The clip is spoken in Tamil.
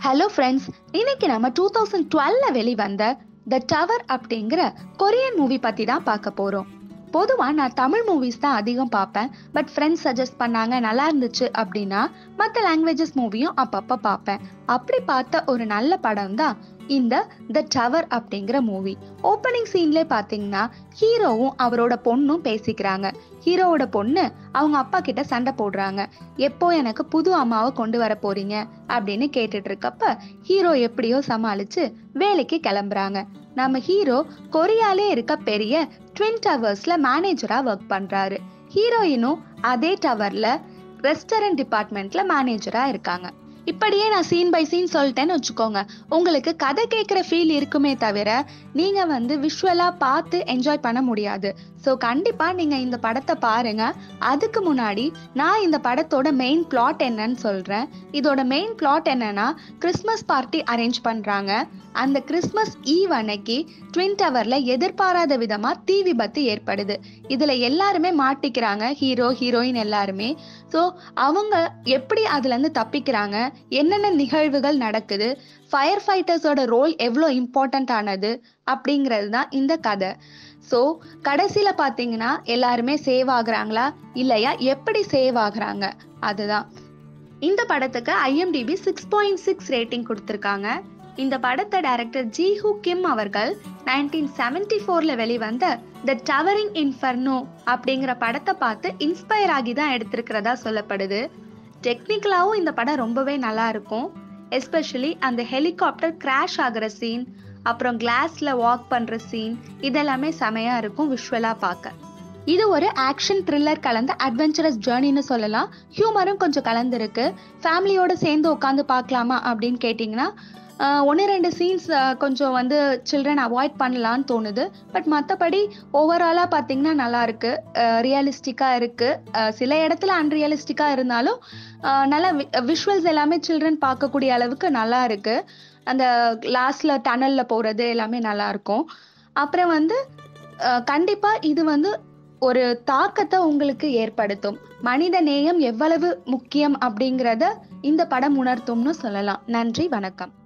ஹலோ ஃப்ரெண்ட்ஸ் இன்னைக்கு நம்ம டூ தௌசண்ட் டுவெல்ல வெளிவந்த த டவர் அப்படிங்கிற கொரியன் மூவி பற்றி தான் பார்க்க போகிறோம் பொதுவாக நான் தமிழ் மூவிஸ் தான் அதிகம் பார்ப்பேன் பட் ஃப்ரெண்ட்ஸ் சஜஸ்ட் பண்ணாங்க நல்லா இருந்துச்சு அப்படின்னா மற்ற லாங்குவேஜஸ் மூவியும் அப்பப்போ பார்ப்பேன் அப்படி பார்த்த ஒரு நல்ல படம் தான் இந்த த டவர் அப்படிங்கிற மூவி ஓப்பனிங் சீன்லேயே பார்த்தீங்கன்னா ஹீரோவும் அவரோட பொண்ணும் பேசிக்கிறாங்க ஹீரோவோட பொண்ணு அவங்க அப்பா கிட்ட சண்டை போடுறாங்க எப்போ எனக்கு புது அம்மாவை கொண்டு வர போறீங்க அப்படின்னு கேட்டுட்டு இருக்கப்ப ஹீரோ எப்படியோ சமாளிச்சு வேலைக்கு கிளம்புறாங்க நம்ம ஹீரோ கொரியாலே இருக்க பெரிய ட்வின் டவர்ஸ்ல மேனேஜரா ஒர்க் பண்றாரு ஹீரோயினும் அதே டவர்ல ரெஸ்டாரண்ட் டிபார்ட்மெண்ட்ல மேனேஜரா இருக்காங்க இப்படியே நான் சீன் பை சீன் சொல்லிட்டேன்னு வச்சுக்கோங்க உங்களுக்கு கதை கேட்குற ஃபீல் இருக்குமே தவிர நீங்கள் வந்து விஷுவலாக பார்த்து என்ஜாய் பண்ண முடியாது ஸோ கண்டிப்பாக நீங்கள் இந்த படத்தை பாருங்க அதுக்கு முன்னாடி நான் இந்த படத்தோட மெயின் பிளாட் என்னன்னு சொல்கிறேன் இதோட மெயின் பிளாட் என்னன்னா கிறிஸ்மஸ் பார்ட்டி அரேஞ்ச் பண்ணுறாங்க அந்த கிறிஸ்மஸ் ஈவ் அன்னைக்கு ட்வின் டவரில் எதிர்பாராத விதமாக தீ விபத்து ஏற்படுது இதில் எல்லாருமே மாட்டிக்கிறாங்க ஹீரோ ஹீரோயின் எல்லாருமே ஸோ அவங்க எப்படி அதுலேருந்து தப்பிக்கிறாங்க என்னென்ன நிகழ்வுகள் நடக்குது ஃபயர் ஃபைட்டர்ஸோட ரோல் எவ்வளோ இம்பார்ட்டண்ட் ஆனது அப்படிங்கிறது தான் இந்த கதை ஸோ கடைசியில் பார்த்தீங்கன்னா எல்லாருமே சேவ் ஆகுறாங்களா இல்லையா எப்படி சேவ் ஆகுறாங்க அதுதான் இந்த படத்துக்கு IMDb six point six rating கொடுத்துருக்காங்க இந்த படத்தை டைரக்டர் ஜி ஹூ கிம் அவர்கள் நைன்டீன் செவன்டி ஃபோரில் வெளிவந்த த டவரிங் இன்ஃபர்னோ அப்படிங்கிற படத்தை பார்த்து இன்ஸ்பயர் ஆகி தான் எடுத்திருக்கிறதா சொல்லப்படுது டெக்னிக்கலாகவும் இந்த படம் ரொம்பவே நல்லா இருக்கும் எஸ்பெஷலி அந்த ஹெலிகாப்டர் கிராஷ் ஆகிற சீன் அப்புறம் கிளாஸில் வாக் பண்ணுற சீன் இதெல்லாமே செமையாக இருக்கும் விஷுவலாக பார்க்க இது ஒரு ஆக்ஷன் த்ரில்லர் கலந்த அட்வென்ச்சரஸ் ஜேர்னின்னு சொல்லலாம் ஹியூமரும் கொஞ்சம் கலந்துருக்கு ஃபேமிலியோட சேர்ந்து உட்காந்து பார்க்கலாமா அப்படின்னு கேட்டிங்கன்னா ஒன்று ரெண்டு சீன்ஸ் கொஞ்சம் வந்து சில்ட்ரன் அவாய்ட் பண்ணலான்னு தோணுது பட் மற்றபடி ஓவராலாக பார்த்தீங்கன்னா நல்லா இருக்கு ரியலிஸ்டிக்காக இருக்கு சில இடத்துல அன்ரியலிஸ்டிக்காக இருந்தாலும் நல்லா விஷுவல்ஸ் எல்லாமே சில்ட்ரன் பார்க்கக்கூடிய அளவுக்கு நல்லா இருக்கு அந்த லாஸ்ட்ல டனல்ல போகிறது எல்லாமே நல்லா இருக்கும் அப்புறம் வந்து கண்டிப்பாக இது வந்து ஒரு தாக்கத்தை உங்களுக்கு ஏற்படுத்தும் மனித நேயம் எவ்வளவு முக்கியம் அப்படிங்கிறத இந்த படம் உணர்த்தும்னு சொல்லலாம் நன்றி வணக்கம்